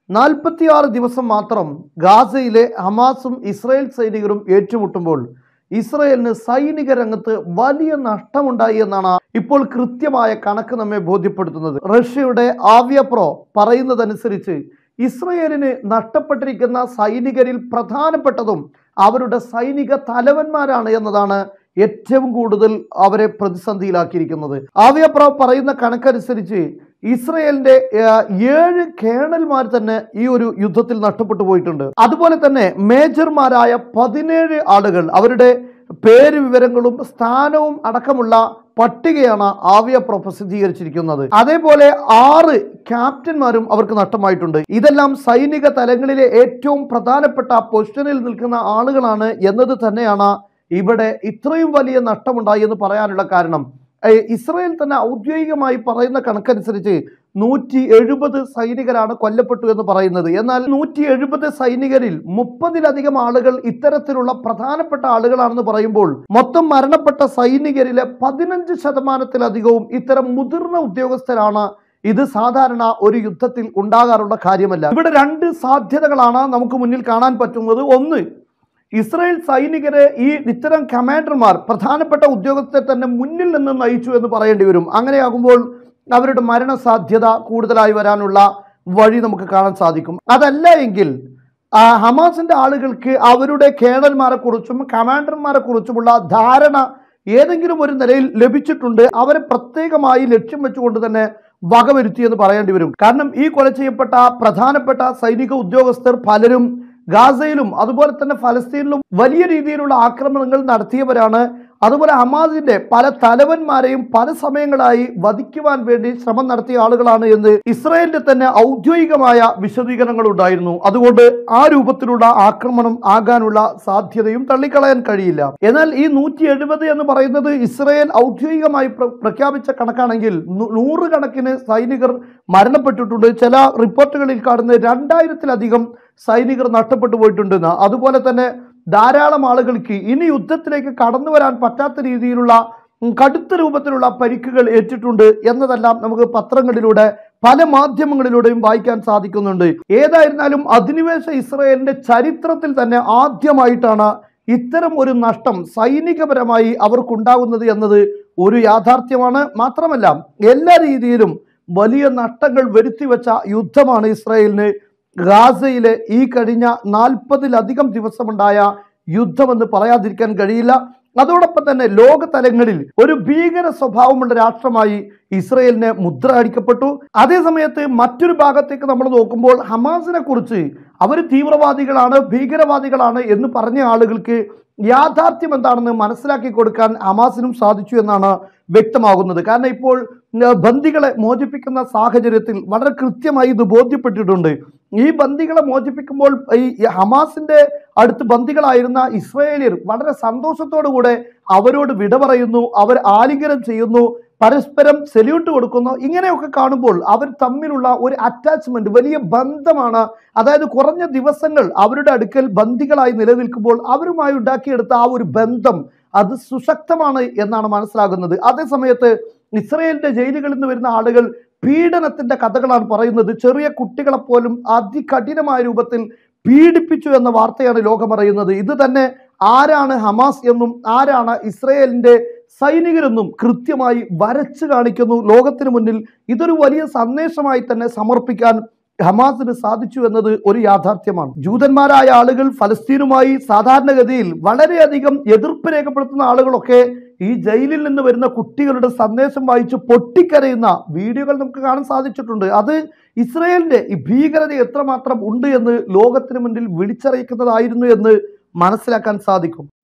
നാൽപ്പത്തിയാറ് ദിവസം മാത്രം ഗാസയിലെ ഹമാസും ഇസ്രായേൽ സൈനികരും ഏറ്റുമുട്ടുമ്പോൾ ഇസ്രായേലിന് സൈനിക രംഗത്ത് വലിയ നഷ്ടമുണ്ടായി എന്നാണ് ഇപ്പോൾ കൃത്യമായ കണക്ക് നമ്മെ ബോധ്യപ്പെടുത്തുന്നത് റഷ്യയുടെ ആവ്യപ്രോ പറയുന്നതനുസരിച്ച് ഇസ്രയേലിന് നഷ്ടപ്പെട്ടിരിക്കുന്ന സൈനികരിൽ പ്രധാനപ്പെട്ടതും അവരുടെ സൈനിക തലവന്മാരാണ് എന്നതാണ് ഏറ്റവും കൂടുതൽ അവരെ പ്രതിസന്ധിയിലാക്കിയിരിക്കുന്നത് ആവ്യപ്രോ പറയുന്ന കണക്കനുസരിച്ച് ഇസ്രയേലിന്റെ ആ, ഏഴ് കേണൽമാർ തന്നെ ഈ ഒരു യുദ്ധത്തിൽ നഷ്ടപ്പെട്ടു പോയിട്ടുണ്ട് അതുപോലെ തന്നെ മേജർമാരായ പതിനേഴ് ആളുകൾ അവരുടെ പേര് വിവരങ്ങളും സ്ഥാനവും അടക്കമുള്ള പട്ടികയാണ് ആവ്യപ്രോ പ്രസിദ്ധീകരിച്ചിരിക്കുന്നത് അതേപോലെ ആറ് ക്യാപ്റ്റന്മാരും അവർക്ക് നഷ്ടമായിട്ടുണ്ട് ഇതെല്ലാം സൈനിക തലങ്ങളിലെ ഏറ്റവും പ്രധാനപ്പെട്ട പൊസിഷനിൽ നിൽക്കുന്ന ആളുകളാണ് എന്നത് തന്നെയാണ് ഇവിടെ ഇത്രയും വലിയ നഷ്ടമുണ്ടായി എന്ന് പറയാനുള്ള കാരണം ഏഹ് ഇസ്രായേൽ തന്നെ ഔദ്യോഗികമായി പറയുന്ന കണക്കനുസരിച്ച് നൂറ്റി എഴുപത് സൈനികരാണ് കൊല്ലപ്പെട്ടു എന്ന് പറയുന്നത് എന്നാൽ നൂറ്റി എഴുപത് സൈനികരിൽ മുപ്പതിലധികം ആളുകൾ ഇത്തരത്തിലുള്ള പ്രധാനപ്പെട്ട ആളുകളാണെന്ന് പറയുമ്പോൾ മൊത്തം മരണപ്പെട്ട സൈനികരിലെ പതിനഞ്ച് ശതമാനത്തിലധികവും ഇത്തരം മുതിർന്ന ഉദ്യോഗസ്ഥരാണ് ഇത് സാധാരണ ഒരു യുദ്ധത്തിൽ ഉണ്ടാകാറുള്ള കാര്യമല്ല ഇവിടെ രണ്ട് സാധ്യതകളാണ് നമുക്ക് മുന്നിൽ കാണാൻ പറ്റുന്നത് ഒന്ന് ഇസ്രായേൽ സൈനികരെ ഈ ഇത്തരം കമാൻഡർമാർ പ്രധാനപ്പെട്ട ഉദ്യോഗസ്ഥരെ തന്നെ മുന്നിൽ നിന്ന് നയിച്ചു എന്ന് പറയേണ്ടി വരും അങ്ങനെയാകുമ്പോൾ അവരുടെ മരണസാധ്യത കൂടുതലായി വരാനുള്ള വഴി നമുക്ക് കാണാൻ സാധിക്കും അതല്ല എങ്കിൽ ആ, ഹമാസിന്റെ ആളുകൾക്ക് അവരുടെ കേണൽമാരെ കുറിച്ചും കമാൻഡർമാരെ കുറിച്ചുമുള്ള ധാരണ ഏതെങ്കിലും ഒരു നിലയിൽ ലഭിച്ചിട്ടുണ്ട് അവരെ പ്രത്യേകമായി ലക്ഷ്യം വെച്ചുകൊണ്ട് തന്നെ വകവരുത്തി എന്ന് പറയേണ്ടി വരും കാരണം ഈ കൊല ചെയ്യപ്പെട്ട പ്രധാനപ്പെട്ട സൈനിക ഉദ്യോഗസ്ഥർ പലരും ഗാസയിലും അതുപോലെ തന്നെ ഫലസ്തീനിലും വലിയ രീതിയിലുള്ള ആക്രമണങ്ങൾ നടത്തിയവരാണ് അതുപോലെ ഹമാസിന്റെ പല തലവന്മാരെയും പല സമയങ്ങളായി വധിക്കുവാൻ വേണ്ടി ശ്രമം നടത്തിയ ആളുകളാണ് എന്ന് ഇസ്രായേലിന്റെ തന്നെ ഔദ്യോഗികമായ വിശദീകരണങ്ങൾ ഉണ്ടായിരുന്നു അതുകൊണ്ട് ആ രൂപത്തിലുള്ള ആക്രമണം ആകാനുള്ള സാധ്യതയും തള്ളിക്കളയാൻ കഴിയില്ല എന്നാൽ ഈ നൂറ്റി എഴുപത് എന്ന് പറയുന്നത് ഇസ്രായേൽ ഔദ്യോഗികമായി പ്ര- പ്രഖ്യാപിച്ച കണക്കാണെങ്കിൽ നൂ- നൂറുകണക്കിന് സൈനികർ മരണപ്പെട്ടിട്ടുണ്ട് ചില റിപ്പോർട്ടുകളിൽ കാണുന്ന രണ്ടായിരത്തിലധികം സൈനികർ നഷ്ടപ്പെട്ടു പോയിട്ടുണ്ടെന്ന് അതുപോലെ തന്നെ ധാരാളം ആളുകൾക്ക് ഇനി യുദ്ധത്തിലേക്ക് കടന്നു വരാൻ പറ്റാത്ത രീതിയിലുള്ള ഉം, കടുത്ത രൂപത്തിലുള്ള പരിക്കുകൾ ഏറ്റിട്ടുണ്ട് എന്നതെല്ലാം നമുക്ക് പത്രങ്ങളിലൂടെ പല മാധ്യമങ്ങളിലൂടെയും വായിക്കാൻ സാധിക്കുന്നുണ്ട് ഏതായിരുന്നാലും അധിനിവേശ ഇസ്രയേലിന്റെ ചരിത്രത്തിൽ തന്നെ ആദ്യമായിട്ടാണ് ഇത്തരം ഒരു നഷ്ടം സൈനികപരമായി അവർക്കുണ്ടാകുന്നത് എന്നത് ഒരു യാഥാർത്ഥ്യമാണ് മാത്രമല്ല എല്ലാ രീതിയിലും വലിയ നഷ്ടങ്ങൾ വരുത്തിവെച്ച യുദ്ധമാണ് ഇസ്രായേലിന് ഗാസയിലെ ഈ കഴിഞ്ഞ നാൽപ്പതിലധികം ദിവസമുണ്ടായ യുദ്ധമെന്ന് പറയാതിരിക്കാൻ കഴിയില്ല അതോടൊപ്പം തന്നെ ലോക തലങ്ങളിൽ ഒരു ഭീകര സ്വഭാവമുള്ള രാഷ്ട്രമായി ഇസ്രയേലിനെ മുദ്ര അടിക്കപ്പെട്ടു അതേ സമയത്ത് മറ്റൊരു ഭാഗത്തേക്ക് നമ്മൾ നോക്കുമ്പോൾ ഹമാസിനെ കുറിച്ച് അവർ തീവ്രവാദികളാണ് ഭീകരവാദികളാണ് എന്ന് പറഞ്ഞ ആളുകൾക്ക് യാഥാർത്ഥ്യം എന്താണെന്ന് മനസ്സിലാക്കി കൊടുക്കാൻ ഹമാസിനും സാധിച്ചു എന്നാണ് വ്യക്തമാകുന്നത് കാരണം ഇപ്പോൾ ഉം, ബന്ദികളെ മോചിപ്പിക്കുന്ന സാഹചര്യത്തിൽ വളരെ കൃത്യമായി ഇത് ബോധ്യപ്പെട്ടിട്ടുണ്ട് ഈ ബന്ദികളെ മോചിപ്പിക്കുമ്പോൾ ഈ ഈ ഹമാസിന്റെ അടുത്ത് ബന്ദികളായിരുന്ന ഇസ്രായേലിയർ വളരെ സന്തോഷത്തോടു കൂടെ അവരോട് വിട പറയുന്നു അവർ ആലിംഗനം ചെയ്യുന്നു പരസ്പരം സെല്യൂട്ട് കൊടുക്കുന്നു ഇങ്ങനെയൊക്കെ കാണുമ്പോൾ അവർ തമ്മിലുള്ള ഒരു അറ്റാച്ച്മെന്റ് വലിയ ബന്ധമാണ് അതായത് കുറഞ്ഞ ദിവസങ്ങൾ അവരുടെ അടുക്കൽ ബന്ദികളായി നിലനിൽക്കുമ്പോൾ അവരുമായി ഉണ്ടാക്കിയെടുത്ത ആ ഒരു ബന്ധം അത് സുശക്തമാണ് എന്നാണ് മനസ്സിലാകുന്നത് അതേ സമയത്ത് ഇസ്രയേലിന്റെ ജയിലുകളിൽ നിന്ന് വരുന്ന ആളുകൾ പീഡനത്തിന്റെ കഥകളാണ് പറയുന്നത് ചെറിയ കുട്ടികളെ പോലും അതികഠിനമായ രൂപത്തിൽ പീഡിപ്പിച്ചു എന്ന വാർത്തയാണ് ലോകം അറിയുന്നത് ഇത് തന്നെ ആരാണ് ഹമാസ് എന്നും ആരാണ് ഇസ്രയേലിന്റെ സൈനികരെന്നും കൃത്യമായി വരച്ചു കാണിക്കുന്നു ലോകത്തിന് മുന്നിൽ ഇതൊരു വലിയ സന്ദേശമായി തന്നെ സമർപ്പിക്കാൻ ഹമാസിന് സാധിച്ചു എന്നത് ഒരു യാഥാർത്ഥ്യമാണ് ജൂതന്മാരായ ആളുകൾ ഫലസ്തീനുമായി സാധാരണഗതിയിൽ വളരെയധികം എതിർപ്പ് രേഖപ്പെടുത്തുന്ന ആളുകളൊക്കെ ഈ ജയിലിൽ നിന്ന് വരുന്ന കുട്ടികളുടെ സന്ദേശം വായിച്ച് പൊട്ടിക്കരയുന്ന വീഡിയോകൾ നമുക്ക് കാണാൻ സാധിച്ചിട്ടുണ്ട് അത് ഇസ്രയേലിന്റെ ഈ ഭീകരത എത്രമാത്രം ഉണ്ട് എന്ന് ലോകത്തിന് മുന്നിൽ വിളിച്ചറിയിക്കുന്നതായിരുന്നു എന്ന് മനസ്സിലാക്കാൻ സാധിക്കും